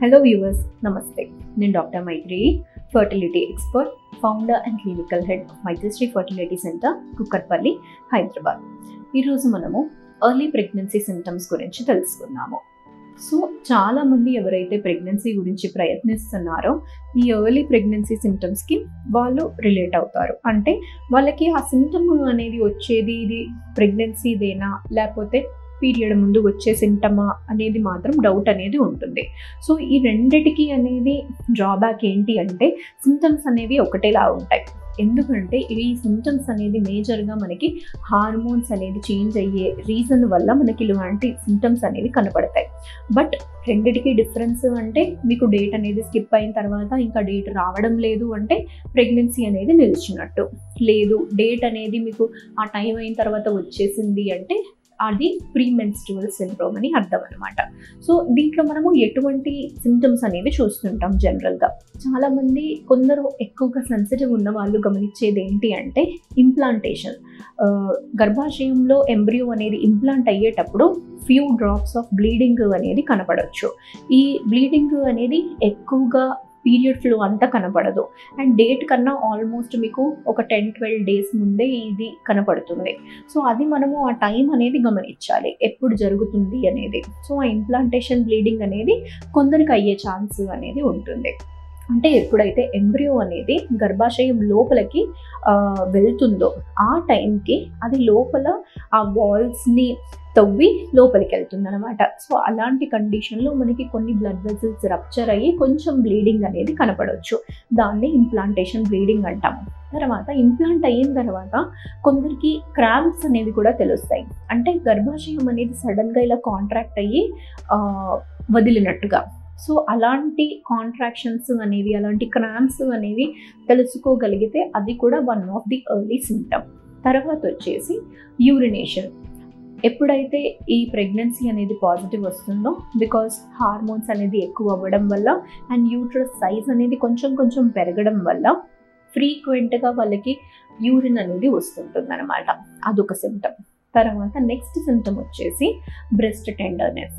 hello viewers నమస్తే నేను doctor Maitri fertility expert founder and clinical head of Maitrishri fertility centre Kukatpally Hyderabad ఈరోజు మనము ఎర్లీ ప్రెగ్నెన్సీ సిమ్టమ్స్ గురించి తెలుసుకుందాము సో చాలామంది ఎవరైతే ప్రెగ్నెన్సీ గురించి ప్రయత్నిస్తున్నారో ఈ ఎర్లీ ప్రెగ్నెన్సీ సిమ్టమ్స్కి వాళ్ళు రిలేట్ అవుతారు అంటే వాళ్ళకి ఆ సిమ్టమ్ అనేది వచ్చేది ఇది ప్రెగ్నెన్సీదేనా లేకపోతే పీరియడ్ ముందు వచ్చే సిమ్టమా అనేది మాత్రం డౌట్ అనేది ఉంటుంది సో ఈ రెండిటికి అనేది డ్రాబ్యాక్ ఏంటి అంటే సిమ్టమ్స్ అనేవి ఒకటేలా ఉంటాయి ఎందుకంటే ఈ సిమ్టమ్స్ అనేది మేజర్గా మనకి హార్మోన్స్ అనేది చేంజ్ అయ్యే రీజన్ వల్ల మనకి ఇలాంటి సిమ్టమ్స్ అనేవి కనపడతాయి బట్ రెండిటికి డిఫరెన్స్ అంటే మీకు డేట్ అనేది స్కిప్ అయిన తర్వాత ఇంకా డేట్ రావడం లేదు అంటే ప్రెగ్నెన్సీ అనేది నిలిచినట్టు లేదు డేట్ అనేది మీకు ఆ టైం అయిన తర్వాత వచ్చేసింది అంటే అది ప్రీ మెన్స్ట్రువల్ సిండ్రోమ్ అని అర్థం అనమాట సో దీంట్లో మనము ఎటువంటి సిమ్టమ్స్ అనేవి చూస్తుంటాం జనరల్గా చాలామంది కొందరు ఎక్కువగా సెన్సిటివ్ ఉన్న వాళ్ళు గమనించేది ఏంటి అంటే ఇంప్లాంటేషన్ గర్భాశయంలో ఎంబ్రియో అనేది ఇంప్లాంట్ అయ్యేటప్పుడు ఫ్యూ డ్రాప్స్ ఆఫ్ బ్లీడింగ్ అనేది కనపడవచ్చు ఈ బ్లీడింగ్ అనేది ఎక్కువగా పీరియడ్ ఫ్లో అంతా కనపడదు అండ్ డేట్ కన్నా ఆల్మోస్ట్ మీకు ఒక టెన్ ట్వెల్వ్ డేస్ ముందే ఇది కనపడుతుంది సో అది మనము ఆ టైం అనేది గమనించాలి ఎప్పుడు జరుగుతుంది అనేది సో ఆ ఇంప్లాంటేషన్ బ్లీడింగ్ అనేది కొందరికి అయ్యే ఛాన్స్ అనేది ఉంటుంది అంటే ఎప్పుడైతే ఎంబ్రియో అనేది గర్భాశయం లోపలికి వెళ్తుందో ఆ టైంకి అది లోపల ఆ వాల్స్ని తవ్వి లోపలికి వెళ్తుంది అనమాట సో అలాంటి కండిషన్లో మనకి కొన్ని బ్లడ్ వెసల్స్ రప్చర్ అయ్యి కొంచెం బ్లీడింగ్ అనేది కనపడవచ్చు దాన్ని ఇంప్లాంటేషన్ బ్లీడింగ్ అంటాము తర్వాత ఇంప్లాంట్ అయిన తర్వాత కొందరికి క్రాంప్స్ అనేవి కూడా తెలుస్తాయి అంటే గర్భాశయం అనేది సడన్గా ఇలా కాంట్రాక్ట్ అయ్యి వదిలినట్టుగా సో అలాంటి కాంట్రాక్షన్స్ అనేవి అలాంటి క్రాంప్స్ అనేవి తెలుసుకోగలిగితే అది కూడా one of the early symptom తర్వాత వచ్చేసి యూరినేషన్ ఎప్పుడైతే ఈ ప్రెగ్నెన్సీ అనేది పాజిటివ్ వస్తుందో బికాస్ హార్మోన్స్ అనేది ఎక్కువ అవ్వడం వల్ల అండ్ యూట్రస్ సైజ్ అనేది కొంచెం కొంచెం పెరగడం వల్ల ఫ్రీక్వెంట్గా వాళ్ళకి యూరిన్ అనేది వస్తుంటుంది అనమాట అదొక సిమ్టమ్ తర్వాత నెక్స్ట్ సిమ్టమ్ వచ్చేసి బ్రెస్ట్ టెండర్నెస్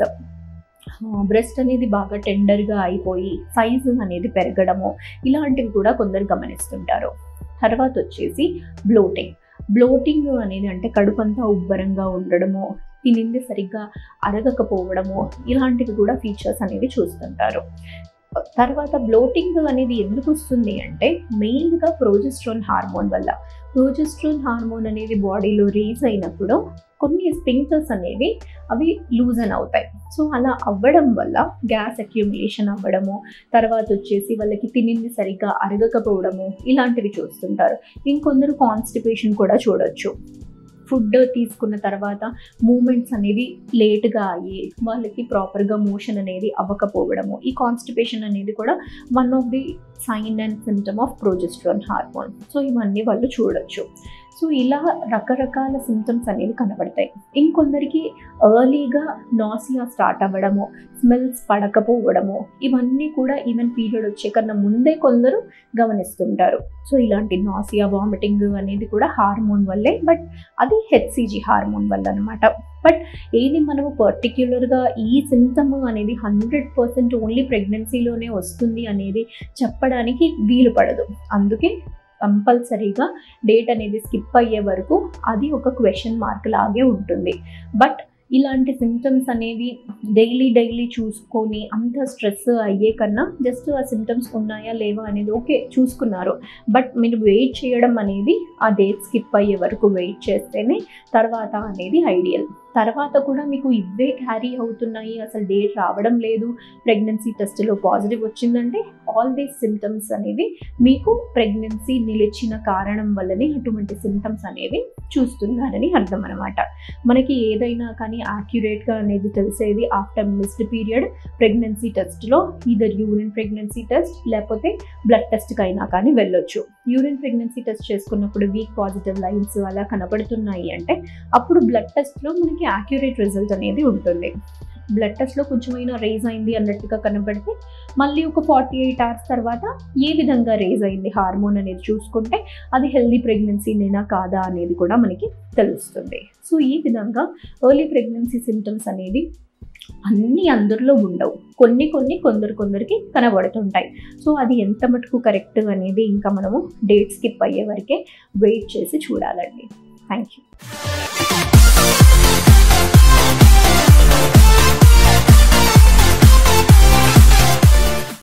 బ్రెస్ట్ అనేది బాగా టెండర్గా అయిపోయి సైజు అనేది పెరగడము ఇలాంటివి కూడా కొందరు గమనిస్తుంటారు తర్వాత వచ్చేసి బ్లోటింగ్ బ్లోటింగ్ అనేది అంటే కడుపంతా ఉబ్బరంగా ఉండడము తినింది సరిగ్గా అరగకపోవడము ఇలాంటివి కూడా ఫీచర్స్ అనేవి చూస్తుంటారు తర్వాత బ్లోటింగ్ అనేది ఎందుకు వస్తుంది అంటే మెయిన్గా ప్రోజెస్ట్రోన్ హార్మోన్ వల్ల ప్రోజెస్ట్రోన్ హార్మోన్ అనేది బాడీలో రీజ్ అయినప్పుడు కొన్ని స్పింక్టర్స్ అనేవి అవి లూజన్ అవుతాయి సో అలా అవ్వడం వల్ల గ్యాస్ అక్యూమిలేషన్ అవ్వడము తర్వాత వచ్చేసి వాళ్ళకి తినింది సరిగ్గా అరగకపోవడము ఇలాంటివి చూస్తుంటారు ఇంకొందరు కాన్స్టిపేషన్ కూడా చూడొచ్చు ఫుడ్ తీసుకున్న తర్వాత మూమెంట్స్ అనేవి లేట్గా అయ్యి వాళ్ళకి ప్రాపర్గా మోషన్ అనేది అవ్వకపోవడము ఈ కాన్స్టిపేషన్ అనేది కూడా one of the sign and symptom of progesterone hormone so ఇవన్నీ వాళ్ళు చూడొచ్చు సో ఇలా రకరకాల సిమ్టమ్స్ అనేవి కనబడతాయి ఇంకొందరికి ఎర్లీగా నాసియా స్టార్ట్ అవ్వడము స్మెల్స్ పడకపోవడము ఇవన్నీ కూడా ఈవెన్ పీరియడ్ వచ్చే కన్నా ముందే కొందరు గమనిస్తుంటారు సో ఇలాంటి నాసియా వామిటింగ్ అనేది కూడా హార్మోన్ వల్లే బట్ అది హెచ్సిజీ హార్మోన్ వల్ల అనమాట బట్ ఏది మనము పర్టిక్యులర్గా ఈ సిమ్టమ్ అనేది హండ్రెడ్ పర్సెంట్ ఓన్లీ ప్రెగ్నెన్సీలోనే వస్తుంది అనేది చెప్పడానికి వీలు పడదు అందుకే కంపల్సరీగా డేట్ అనేది స్కిప్ అయ్యే వరకు అది ఒక క్వశ్చన్ మార్క్ లాగే ఉంటుంది బట్ ఇలాంటి సిమ్టమ్స్ అనేవి డైలీ డైలీ చూసుకొని అంత స్ట్రెస్ అయ్యే కన్నా జస్ట్ ఆ సిమ్టమ్స్ ఉన్నాయా లేవా అనేది ఓకే చూసుకున్నారు బట్ మీరు వెయిట్ చేయడం అనేది ఆ డేట్ స్కిప్ అయ్యే వరకు వెయిట్ చేస్తేనే తర్వాత అనేది ఐడియల్ తర్వాత కూడా మీకు ఇవే క్యారీ అవుతున్నాయి అసలు డేట్ రావడం లేదు ప్రెగ్నెన్సీ టెస్ట్లో పాజిటివ్ వచ్చిందంటే ఆల్ దీస్ సిమ్టమ్స్ అనేవి మీకు ప్రెగ్నెన్సీ నిలిచిన కారణం వల్లనే అటువంటి సిమ్టమ్స్ అనేవి చూస్తున్నారని అర్థం అనమాట మనకి ఏదైనా కానీ యాక్యురేట్గా అనేది తెలిసేది ఆఫ్టర్ మిస్డ్ పీరియడ్ ప్రెగ్నెన్సీ టెస్ట్లో ఈదర్ యూరిన్ ప్రెగ్నెన్సీ టెస్ట్ లేకపోతే బ్లడ్ టెస్ట్కి అయినా కానీ వెళ్ళొచ్చు యూరిన్ ప్రెగ్నెన్సీ టెస్ట్ చేసుకున్నప్పుడు వీక్ పాజిటివ్ లైన్స్ అలా కనబడుతున్నాయి అంటే అప్పుడు బ్లడ్ టెస్ట్లో మనకి యాక్యురేట్ రిజల్ట్ అనేది ఉంటుంది బ్లడ్ టెస్ట్లో కొంచెమైనా రేజ్ అయింది అన్నట్టుగా కనబడితే మళ్ళీ ఒక ఫార్టీ ఎయిట్ అవర్స్ తర్వాత ఏ విధంగా రేజ్ అయింది హార్మోన్ అనేది చూసుకుంటే అది హెల్దీ ప్రెగ్నెన్సీనేనా కాదా అనేది కూడా మనకి తెలుస్తుంది సో ఈ విధంగా ఎర్లీ ప్రెగ్నెన్సీ సిమ్టమ్స్ అనేవి అన్నీ అందరిలో ఉండవు కొన్ని కొన్ని కొందరు కొందరికి కనబడుతుంటాయి సో అది ఎంత మటుకు కరెక్ట్ అనేది ఇంకా మనము డేట్ స్కిప్ అయ్యే వరకే వెయిట్ చేసి చూడాలండి థ్యాంక్ యూ